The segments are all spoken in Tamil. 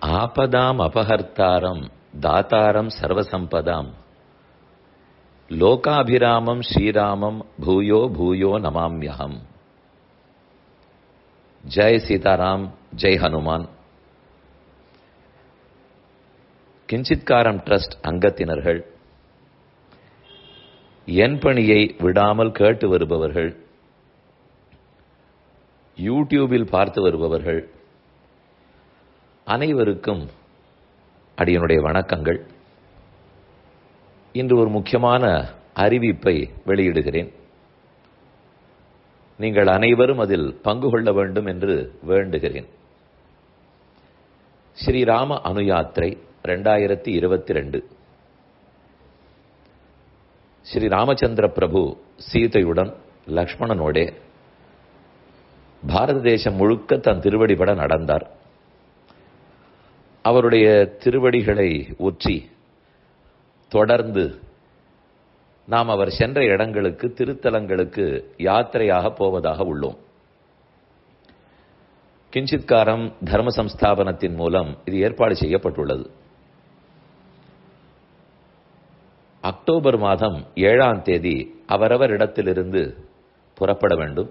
ஆபதாம் அபஹர்த்தாரம் தாத்தாரம் சர்வசம்பதாம் லோகாபிராமம் ஸ்ரீராமம் பூயோ பூயோ நமாம்யகம் ஜெய் சீதாராம் ஜெய் ஹனுமான் கிஞ்சித்காரம் ட்ரஸ்ட் அங்கத்தினர்கள் என் பணியை விடாமல் கேட்டு வருபவர்கள் யூடியூபில் பார்த்து வருபவர்கள் அனைவருக்கும் அடியனுடைய வணக்கங்கள் இன்று ஒரு முக்கியமான அறிவிப்பை வெளியிடுகிறேன் நீங்கள் அனைவரும் அதில் பங்கு கொள்ள வேண்டும் என்று வேண்டுகிறேன் ஸ்ரீராம அனுயாத்திரை ரெண்டாயிரத்தி இருபத்தி ரெண்டு ஸ்ரீ ராமச்சந்திர பிரபு சீதையுடன் லக்ஷ்மணனோடே பாரத தேசம் முழுக்க தன் திருவடிபட நடந்தார் அவருடைய திருவடிகளை ஒற்றி தொடர்ந்து நாம் அவர் சென்ற இடங்களுக்கு திருத்தலங்களுக்கு யாத்திரையாக போவதாக உள்ளோம் கிஞ்சித்காரம் தர்ம சம்ஸ்தாபனத்தின் மூலம் இது ஏற்பாடு செய்யப்பட்டுள்ளது அக்டோபர் மாதம் ஏழாம் தேதி அவரவர் இடத்திலிருந்து புறப்பட வேண்டும்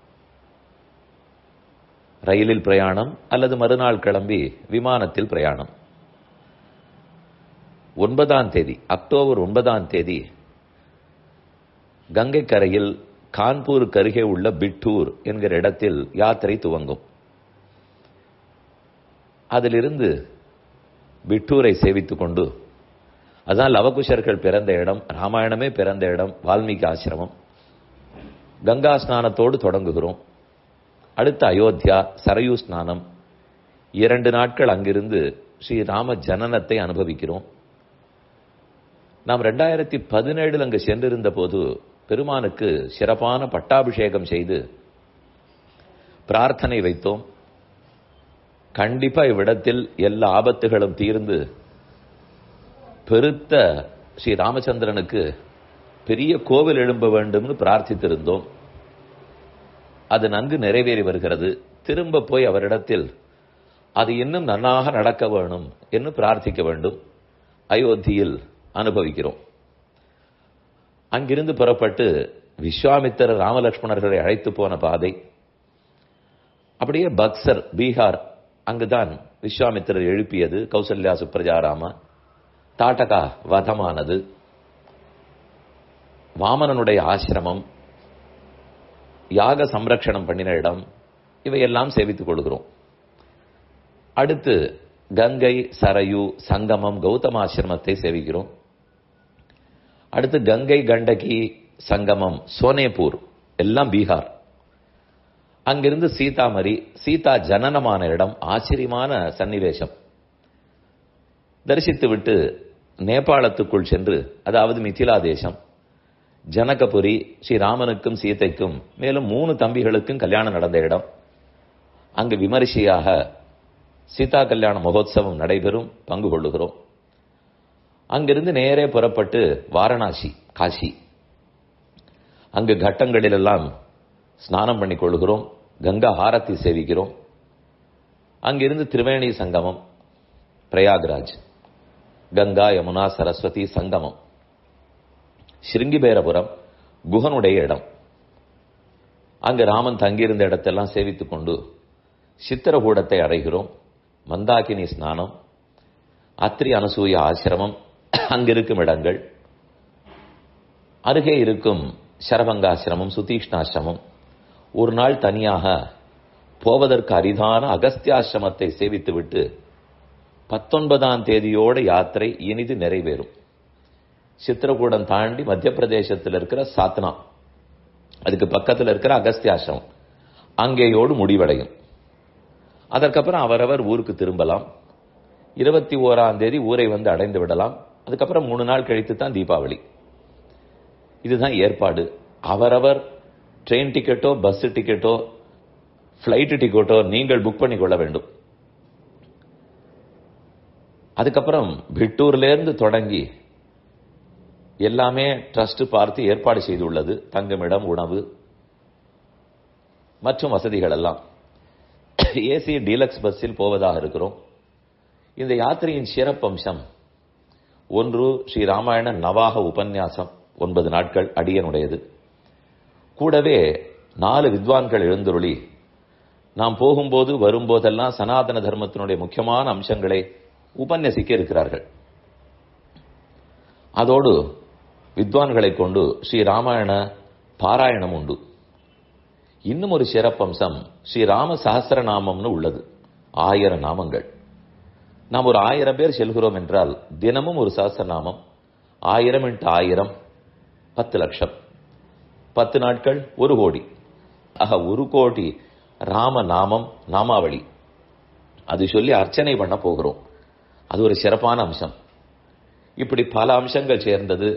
ரயிலில் பிரயாணம் அல்லது மறுநாள் கிளம்பி விமானத்தில் பிரயாணம் ஒன்பதாம் தேதி அக்டோபர் ஒன்பதாம் தேதி கங்கை கரையில் கான்பூருக்கு அருகே உள்ள பிட்டூர் என்கிற இடத்தில் யாத்திரை துவங்கும் அதிலிருந்து பிட்டூரை சேவித்துக் கொண்டு அதான் லவகுஷர்கள் பிறந்த இடம் ராமாயணமே பிறந்த இடம் வால்மீகி ஆசிரமம் கங்கா ஸ்நானத்தோடு தொடங்குகிறோம் அடுத்த அயோத்தியா சரயு ஸ்நானம் இரண்டு நாட்கள் அங்கிருந்து ஸ்ரீராம ஜனனத்தை அனுபவிக்கிறோம் நாம் ரெண்டாயிரத்தி பதினேழில் அங்கு சென்றிருந்த போது பெருமானுக்கு சிறப்பான பட்டாபிஷேகம் செய்து பிரார்த்தனை வைத்தோம் கண்டிப்பா இவ்விடத்தில் எல்லா ஆபத்துகளும் தீர்ந்து பெருத்த ஸ்ரீ ராமச்சந்திரனுக்கு பெரிய கோவில் எழும்ப வேண்டும்னு பிரார்த்தித்திருந்தோம் அது நன்கு நிறைவேறி வருகிறது திரும்ப போய் அவரிடத்தில் அது இன்னும் நன்னாக நடக்க வேணும் என்று பிரார்த்திக்க வேண்டும் அயோத்தியில் அனுபவிக்கிறோம் அங்கிருந்து புறப்பட்டு விஸ்வாமித்திர ராமலட்சுமணர்களை அழைத்து போன பாதை அப்படியே பக்சர் பீகார் அங்குதான் விஸ்வாமித்திரர் எழுப்பியது கௌசல்யா சுப்ரஜாராமா தாட்டகா வதமானது வாமனனுடைய ஆசிரமம் யாக சம்ரக்ஷணம் பண்ணின இடம் இவையெல்லாம் சேவித்துக் கொள்கிறோம் அடுத்து கங்கை சரயு சங்கமம் கௌதமாசிரமத்தை சேவிக்கிறோம் அடுத்து கங்கை கண்டகி சங்கமம் சோனேபூர் எல்லாம் பீகார் அங்கிருந்து சீதாமரி சீதா ஜனனமான இடம் ஆச்சரியமான சன்னிவேசம் தரிசித்து விட்டு நேபாளத்துக்குள் சென்று அதாவது மிथिலா தேசம் ஜனகபுரி ஸ்ரீராமனுக்கும் சீதைக்கும் மேலும் மூணு தம்பிகளுக்கும் கல்யாணம் நடந்த இடம் அங்கு விமரிசையாக சீதா கல்யாண மகோத்சவம் நடைபெறும் பங்கு கொள்ளுகிறோம் அங்கிருந்து நேரே புறப்பட்டு வாரணாசி காசி அங்கு கட்டங்களிலெல்லாம் ஸ்நானம் பண்ணி கொள்கிறோம் கங்கா ஆரத்தி சேவிக்கிறோம் அங்கிருந்து திரிவேணி சங்கமம் பிரயாக்ராஜ் கங்கா யமுனா சரஸ்வதி சங்கமம் ஸ்ருங்கிபேரபுரம் குகனுடைய இடம் அங்கு ராமன் தங்கியிருந்த இடத்தெல்லாம் சேவித்துக் கொண்டு சித்திரகூடத்தை அடைகிறோம் மந்தாகினி ஸ்நானம் அத்ரி அனசூய ஆசிரமம் அங்கிருக்கும் இடங்கள் அருகே இருக்கும் சரபங்காசிரமம் சுதீஷ்ணாசிரமம் ஒரு நாள் தனியாக போவதற்கு அரிதான அகஸ்தியாசிரமத்தை சேவித்துவிட்டு பத்தொன்பதாம் தேதியோட யாத்திரை இனிது நிறைவேறும் சித்திரகூடம் தாண்டி மத்திய பிரதேசத்தில் இருக்கிற சாத்னா அதுக்கு பக்கத்தில் இருக்கிற அகஸ்தியாசிரமம் அங்கேயோடு முடிவடையும் அதற்கப்புறம் அவரவர் ஊருக்கு திரும்பலாம் இருபத்தி ஓராம் தேதி ஊரை வந்து அடைந்து விடலாம் அதுக்கப்புறம் மூணு நாள் கழித்து தான் தீபாவளி இதுதான் ஏற்பாடு அவரவர் ட்ரெயின் டிக்கெட்டோ பஸ் டிக்கெட்டோ ஃப்ளைட் டிக்கெட்டோ நீங்கள் புக் பண்ணி கொள்ள வேண்டும் அதுக்கப்புறம் பிட்டூர்லேருந்து தொடங்கி எல்லாமே ட்ரஸ்ட் பார்த்து ஏற்பாடு செய்துள்ளது தங்குமிடம் உணவு மற்றும் வசதிகள் எல்லாம் ஏசி டீலக்ஸ் பஸ்ஸில் போவதாக இருக்கிறோம் இந்த யாத்திரையின் சிறப்பம்சம் ஒன்று ஸ்ரீ ராமாயண நவாக உபன்யாசம் ஒன்பது நாட்கள் அடியனுடையது கூடவே நாலு வித்வான்கள் எழுந்துருளி நாம் போகும்போது வரும்போதெல்லாம் சனாதன தர்மத்தினுடைய முக்கியமான அம்சங்களை உபன்யசிக்க இருக்கிறார்கள் அதோடு வித்வான்களை கொண்டு ஸ்ரீ ராமாயண பாராயணம் உண்டு இன்னும் ஒரு சிறப்பம்சம் ஸ்ரீ ராம சஹசிரநாமம்னு உள்ளது ஆயிரம் நாமங்கள் நாம் ஒரு ஆயிரம் பேர் செல்கிறோம் என்றால் தினமும் ஒரு சஹசிரநாமம் ஆயிரம் இன்ட்டு ஆயிரம் பத்து லட்சம் பத்து நாட்கள் ஒரு கோடி ஆக ஒரு கோடி ராம நாமம் நாமாவளி அது சொல்லி அர்ச்சனை பண்ண போகிறோம் அது ஒரு சிறப்பான அம்சம் இப்படி பல அம்சங்கள் சேர்ந்தது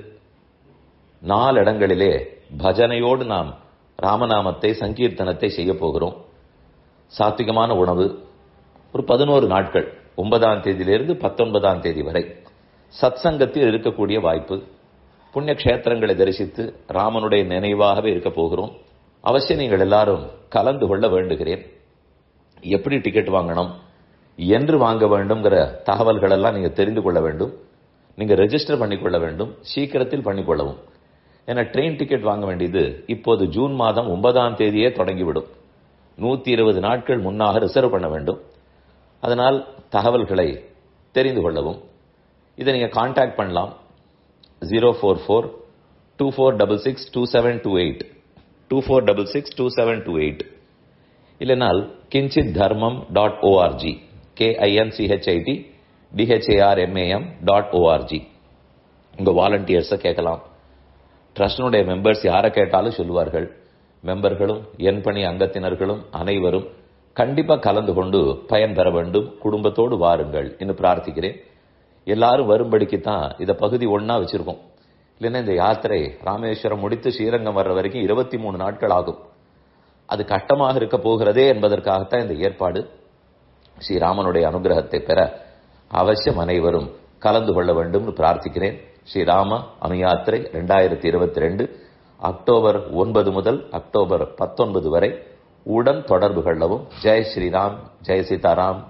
நாலு இடங்களிலே பஜனையோடு நாம் ராமநாமத்தை சங்கீர்த்தனத்தை செய்ய போகிறோம் சாத்விகமான உணவு ஒரு பதினோரு நாட்கள் ஒன்பதாம் தேதியிலிருந்து பத்தொன்பதாம் தேதி வரை சத் சங்கத்தில் இருக்கக்கூடிய வாய்ப்பு புண்ணிய கஷேத்திரங்களை தரிசித்து ராமனுடைய நினைவாகவே இருக்க போகிறோம் அவசியம் நீங்கள் எல்லாரும் கலந்து கொள்ள வேண்டுகிறேன் எப்படி டிக்கெட் வாங்கணும் என்று வாங்க வேண்டும்ங்கிற தகவல்கள் எல்லாம் நீங்க தெரிந்து கொள்ள வேண்டும் நீங்க ரெஜிஸ்டர் பண்ணிக்கொள்ள வேண்டும் சீக்கிரத்தில் பண்ணிக்கொள்ளவும் ஏன்னா ட்ரெயின் டிக்கெட் வாங்க வேண்டியது இப்போது ஜூன் மாதம் ஒன்பதாம் தேதியே தொடங்கிவிடும் நூத்தி இருபது நாட்கள் முன்னாக ரிசர்வ் பண்ண வேண்டும் அதனால் தகவல்களை தெரிந்து கொள்ளவும் இதை நீங்க கான்டாக்ட் பண்ணலாம் zero four four two four double six two seven two eight two four double six two seven two eight இல்லைனால் Kinchit Dharmam dot ORG KINCHIT DHARMAM dot ORG உங்கள் வாலண்டியர்ஸை கேட்கலாம் ட்ரஸ்டினுடைய மெம்பர்ஸ் யாரை கேட்டாலும் சொல்லுவார்கள் மெம்பர்களும் என் பணி அங்கத்தினர்களும் அனைவரும் கண்டிப்பா கலந்து கொண்டு பயன் பெற வேண்டும் குடும்பத்தோடு வாருங்கள் என்று பிரார்த்திக்கிறேன் எல்லாரும் வரும்படிக்கு தான் இதை பகுதி ஒன்னா வச்சிருக்கோம் இல்லைன்னா இந்த யாத்திரை ராமேஸ்வரம் முடித்து ஸ்ரீரங்கம் வர்ற வரைக்கும் இருபத்தி மூணு நாட்கள் ஆகும் அது கஷ்டமாக இருக்க போகிறதே என்பதற்காகத்தான் இந்த ஏற்பாடு ஸ்ரீராமனுடைய அனுகிரகத்தை பெற அவசியம் அனைவரும் கலந்து கொள்ள வேண்டும் பிரார்த்திக்கிறேன் ஸ்ரீராம அணுயாத்திரை ரெண்டாயிரத்தி இருபத்தி ரெண்டு அக்டோபர் ஒன்பது முதல் அக்டோபர் பத்தொன்பது வரை உடன் தொடர்பு கொள்ளவும் ஜெய் ஸ்ரீராம் ஜெய் சீதாராம்